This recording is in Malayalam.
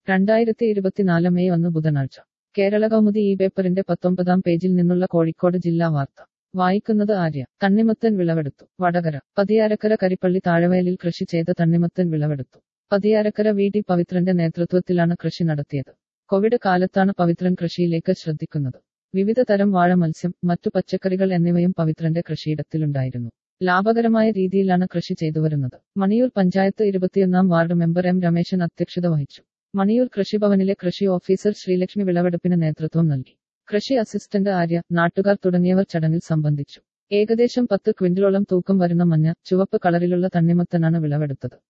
രണ്ടായിരത്തി ഇരുപത്തിനാല് മെയ് ഒന്ന് ബുധനാഴ്ച കേരള കൗമുദി ഈ പേപ്പറിന്റെ പത്തൊമ്പതാം പേജിൽ നിന്നുള്ള കോഴിക്കോട് ജില്ലാ വാർത്ത വായിക്കുന്നത് ആര്യ തണ്ണിമത്തൻ വിളവെടുത്തു വടകര പതിയാരക്കര കരിപ്പള്ളി താഴവയലിൽ കൃഷി ചെയ്ത തണ്ണിമത്തൻ വിളവെടുത്തു പതിയാരക്കര വി ഡി പവിത്രന്റെ നേതൃത്വത്തിലാണ് കൃഷി നടത്തിയത് കോവിഡ് കാലത്താണ് പവിത്രൻ കൃഷിയിലേക്ക് ശ്രദ്ധിക്കുന്നത് വിവിധ തരം വാഴ മത്സ്യം മറ്റു പച്ചക്കറികൾ എന്നിവയും പവിത്രന്റെ കൃഷിയിടത്തിലുണ്ടായിരുന്നു ലാഭകരമായ രീതിയിലാണ് കൃഷി ചെയ്തുവരുന്നത് മണിയൂർ പഞ്ചായത്ത് ഇരുപത്തിയൊന്നാം വാർഡ് മെമ്പർ എം രമേശൻ അധ്യക്ഷത വഹിച്ചു മണിയൂർ കൃഷിഭവനിലെ കൃഷി ഓഫീസർ ശ്രീലക്ഷ്മി വിളവെടുപ്പിന് നേതൃത്വം നൽകി കൃഷി അസിസ്റ്റന്റ് ആര്യ നാട്ടുകാർ തുടങ്ങിയവർ ചടങ്ങിൽ സംബന്ധിച്ചു ഏകദേശം പത്ത് ക്വിന്റലോളം തൂക്കം വരുന്ന മഞ്ഞ ചുവപ്പ് കളറിലുള്ള തണ്ണിമത്തനാണ് വിളവെടുത്തത്